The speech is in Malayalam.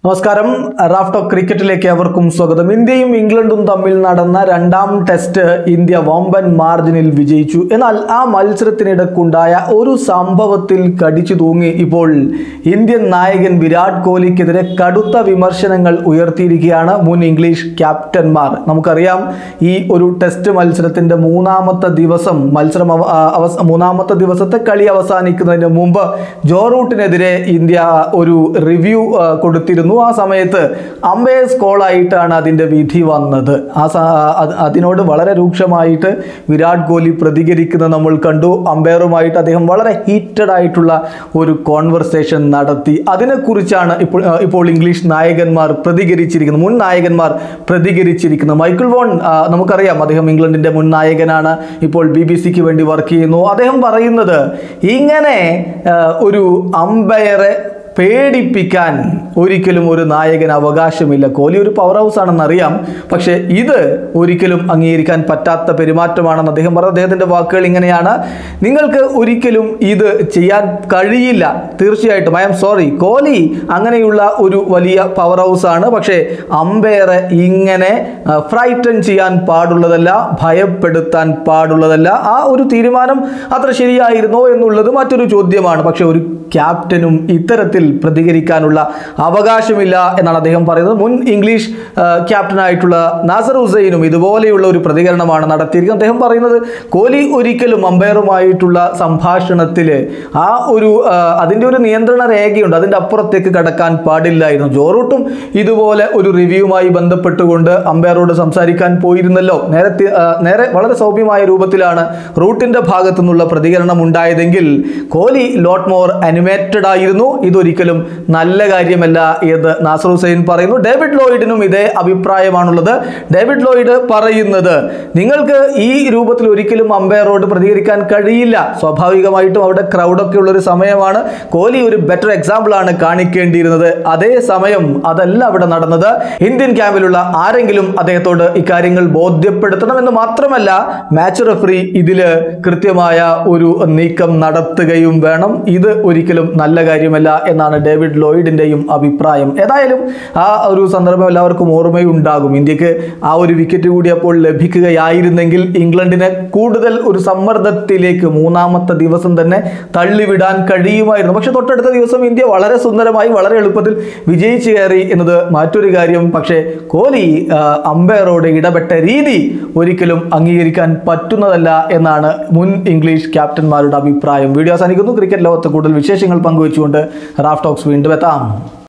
നമസ്കാരം റാഫ്റ്റോ ക്രിക്കറ്റിലേക്ക് അവർക്കും സ്വാഗതം ഇന്ത്യയും ഇംഗ്ലണ്ടും തമ്മിൽ നടന്ന രണ്ടാം ടെസ്റ്റ് ഇന്ത്യ വമ്പൻ മാർജിനിൽ വിജയിച്ചു എന്നാൽ ആ മത്സരത്തിനിടക്കുണ്ടായ ഒരു സംഭവത്തിൽ കടിച്ചു തൂങ്ങി ഇപ്പോൾ ഇന്ത്യൻ നായകൻ വിരാട് കോഹ്ലിക്കെതിരെ കടുത്ത വിമർശനങ്ങൾ ഉയർത്തിയിരിക്കുകയാണ് മുൻ ഇംഗ്ലീഷ് ക്യാപ്റ്റന്മാർ നമുക്കറിയാം ഈ ഒരു ടെസ്റ്റ് മത്സരത്തിന്റെ മൂന്നാമത്തെ ദിവസം മത്സരം അവ- ആ, അവസ മൂന്നാമത്തെ ദിവസത്തെ കളി അവസാനിക്കുന്നതിന് മുമ്പ് ജോ റൂട്ടിനെതിരെ ഇന്ത്യ ഒരു റിവ്യൂ ആ, കൊടുത്തിരുന്നു ആ സമയത്ത് അമ്പയേഴ്സ് കോളായിട്ടാണ് അതിൻ്റെ വിധി വന്നത് ആ സ- അത് അതിനോട് വളരെ രൂക്ഷമായിട്ട് വിരാട് കോഹ്ലി പ്രതികരിക്കുന്നത് നമ്മൾ കണ്ടു അമ്പയറുമായിട്ട് അദ്ദേഹം വളരെ ഹീറ്റഡ് ആയിട്ടുള്ള ഒരു കോൺവെർസേഷൻ നടത്തി അതിനെക്കുറിച്ചാണ് ഇപ്പോൾ ആ, ഇപ്പോൾ ഇംഗ്ലീഷ് നായകന്മാർ പ്രതികരിച്ചിരിക്കുന്നത് മുൻ നായകന്മാർ പ്രതികരിച്ചിരിക്കുന്നത് മൈക്കിൾ വോൺ ആ, നമുക്കറിയാം അദ്ദേഹം ഇംഗ്ലണ്ടിന്റെ മുൻ നായകനാണ് ഇപ്പോൾ ബി ബി സിക്ക് വേണ്ടി വർക്ക് ചെയ്യുന്നു അദ്ദേഹം പറയുന്നത് ഇങ്ങനെ ആ, ഒരു അമ്പയറെ പേടിപ്പിക്കാൻ ഒരിക്കലും ഒരു നായകന് അവകാശമില്ല കോഹ്ലി ഒരു പവർ ഹൗസ് ആണെന്ന് അറിയാം പക്ഷേ ഇത് ഒരിക്കലും അംഗീകരിക്കാൻ പറ്റാത്ത പെരുമാറ്റമാണെന്ന് അദ്ദേഹം പറഞ്ഞു അദ്ദേഹത്തിൻ്റെ വാക്കുകൾ ഇങ്ങനെയാണ് നിങ്ങൾക്ക് ഒരിക്കലും ഇത് ചെയ്യാൻ കഴിയില്ല തീർച്ചയായിട്ടും ഐ എം സോറി കോഹ്ലി അങ്ങനെയുള്ള ഒരു വലിയ പവർ ഹൗസ് ആണ് പക്ഷേ അമ്പയറെ ഇങ്ങനെ ഫ്രൈറ്റൻ ചെയ്യാൻ പാടുള്ളതല്ല ഭയപ്പെടുത്താൻ പാടുള്ളതല്ല ആ ഒരു തീരുമാനം അത്ര ശരിയായിരുന്നോ എന്നുള്ളത് മറ്റൊരു ചോദ്യമാണ് പക്ഷെ ഒരു ക്യാപ്റ്റനും ഇത്തരത്തിൽ പ്രതികരിക്കാനുള്ള അവകാശമില്ല എന്നാണ് അദ്ദേഹം പറയുന്നത് മുൻ ഇംഗ്ലീഷ് ആ, ക്യാപ്റ്റനായിട്ടുള്ള നാസർ ഹുസൈനും ഇതുപോലെയുള്ള ഒരു പ്രതികരണമാണ് നടത്തിയിരിക്കുന്നത് അദ്ദേഹം പറയുന്നത് കോഹ്ലി ഒരിക്കലും അമ്പയറുമായിട്ടുള്ള സംഭാഷണത്തിൽ ആ ഒരു ആ, അതിൻ്റെ ഒരു നിയന്ത്രണ രേഖയുണ്ട് അതിൻ്റെ അപ്പുറത്തേക്ക് കടക്കാൻ പാടില്ലായിരുന്നു ജോറൂട്ടും ഇതുപോലെ ഒരു റിവ്യൂവുമായി ബന്ധപ്പെട്ടുകൊണ്ട് അമ്പയറോട് സംസാരിക്കാൻ പോയിരുന്നല്ലോ നേരത്തെ ആ, നേരെ വളരെ സൗമ്യമായ രൂപത്തിലാണ് റൂട്ടിൻ്റെ ഭാഗത്തു നിന്നുള്ള പ്രതികരണം ഉണ്ടായതെങ്കിൽ കോഹ്ലി ലോട്ട് മോർ അനിമേറ്റഡ് ആയിരുന്നു ഇതൊരിക്കലും നല്ല കാര്യമല്ല എന്ന് നാസർ ഹുസൈൻ പറയുന്നു ഡേവിഡ് ലോയിഡിനും ഇതേ അഭിപ്രായമാണുള്ളത് ഡേവിഡ് ലോയിഡ് പറയുന്നത് നിങ്ങൾക്ക് ഈ രൂപത്തിൽ ഒരിക്കലും അമ്പയറോട് പ്രതികരിക്കാൻ കഴിയില്ല സ്വാഭാവികമായിട്ടും അവിടെ ക്രൗഡൊക്കെ ഉള്ള ഒരു സമയമാണ് കോഹ്ലി ഒരു ബെറ്റർ എക്സാമ്പിൾ ആണ് കാണിക്കേണ്ടിയിരുന്നത് അതേ സമയം അതല്ല അവിടെ നടന്നത് ഇന്ത്യൻ ക്യാമ്പിലുള്ള ആരെങ്കിലും അദ്ദേഹത്തോട് ഇക്കാര്യങ്ങൾ ബോധ്യപ്പെടുത്തണം എന്ന് മാത്രമല്ല മാച്ച് റെഫറി ഇതില് കൃത്യമായ ഒരു നീക്കം നടത്തുകയും വേണം ഇത് ഒരിക്കലും നല്ല കാര്യമല്ല എന്നാണ് ഡേവിഡ് ലോയിഡിന്റെയും അഭിപ്രായം ഏതായാലും ആ ഒരു സന്ദർഭം എല്ലാവർക്കും ഓർമ്മയുണ്ടാകും ഇന്ത്യക്ക് ആ ഒരു വിക്കറ്റ് കൂടി അപ്പോൾ ലഭിക്കുകയായിരുന്നെങ്കിൽ ഇംഗ്ലണ്ടിനെ കൂടുതൽ ഒരു സമ്മർദ്ദത്തിലേക്ക് മൂന്നാമത്തെ ദിവസം തന്നെ തള്ളിവിടാൻ കഴിയുമായിരുന്നു പക്ഷെ തൊട്ടടുത്ത ദിവസം ഇന്ത്യ വളരെ സുന്ദരമായി വളരെ എളുപ്പത്തിൽ വിജയിച്ചു കയറി എന്നത് മറ്റൊരു കാര്യം പക്ഷേ കോഹ്ലി ആ, അമ്പയറോട് ഇടപെട്ട രീതി ഒരിക്കലും അംഗീകരിക്കാൻ പറ്റുന്നതല്ല എന്നാണ് മുൻ ഇംഗ്ലീഷ് ക്യാപ്റ്റന്മാരുടെ അഭിപ്രായം വീഡിയോ അവസാനിക്കുന്നു ക്രിക്കറ്റ് ലോകത്ത് കൂടുതൽ വിശേഷങ്ങൾ പങ്കുവെച്ചുകൊണ്ട് റാഫ് ടോക്സ് വീണ്ടും എത്താം